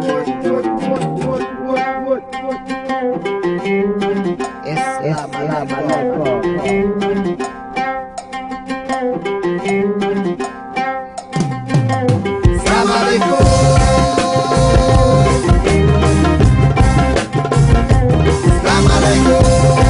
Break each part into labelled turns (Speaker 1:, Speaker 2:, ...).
Speaker 1: السلام عليكم السلام عليكم السلام عليكم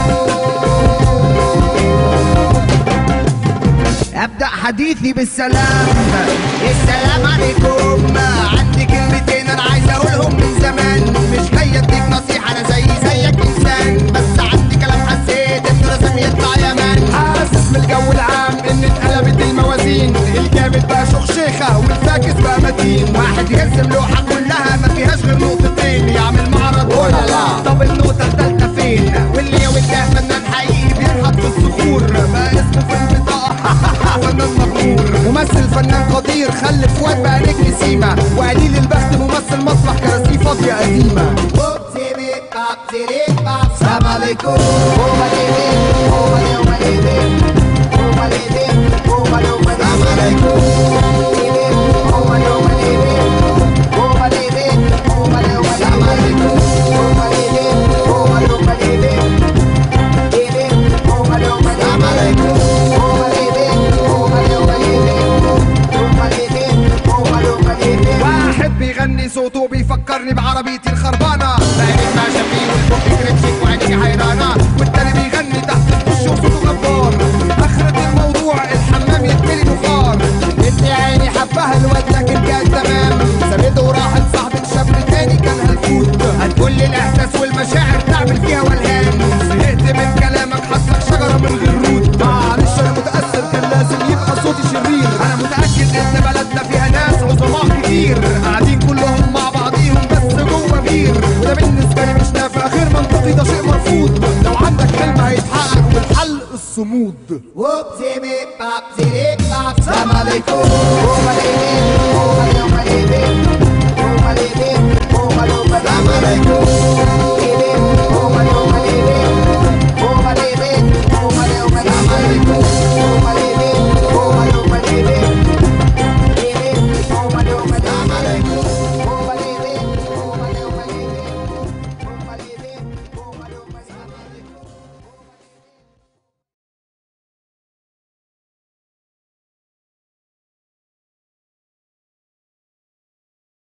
Speaker 1: ابدا حديثي بالسلام السلام عليكم عندي كلمتين انا عايز اقولهم من زمان مش جاي اديك نصيحه انا زي زيك انسان بس عندي كلام حسيت انه لازم يطلع يمان
Speaker 2: حاسس من الجو العام ان اتقلبت الموازين الجامد بقى شيخة والفاكس بقى متين
Speaker 3: واحد يرسم لوحه كلها ما فيهاش غير نقطتين يعمل معرض
Speaker 2: ولا لا.
Speaker 3: طب النقطه الثالثه فين واللي والله فنان حقيقي بينحط في الصخور بقى اسمه في البطاقه فنان مغمور
Speaker 2: ممثل فنان قدير خلف واد بقى نجم سيما وقليل البخت ممثل مسرح كراسيه فاضية قديمة
Speaker 1: السلام عليكم السلام عليكم السلام عليكم السلام عليكم
Speaker 2: واحد بيغني صوته بيفكرني بعربيتي الخربانة
Speaker 3: بعينك ما شافيه والبوك كريتشك وعينك حيرانه
Speaker 2: والتاني بيغني تحت الدش وصوته جبار اخرة الموضوع الحمام يتملي بخار انت يا عيني حبها الواد لكن كان تمام سابته وراحت صاحبة شاب تاني كان هلفوت
Speaker 3: هتقول لي الاحساس والمشاعر تعمل فيها والهام
Speaker 2: زهقت من كلامك حاسك شجرة من غير رود معلش انا متأثر كان لازم يبقى صوتي شرير
Speaker 3: انا متاكد ان بلدنا فيها ناس عظماء كتير
Speaker 2: قاعدين كلهم مع بعضيهم بس جوه بير وده بالنسبة لي مش نافع غير منطقي ده شيء مرفوض لو عندك حلم هيتحقق والحل الصمود
Speaker 1: السلام عليكم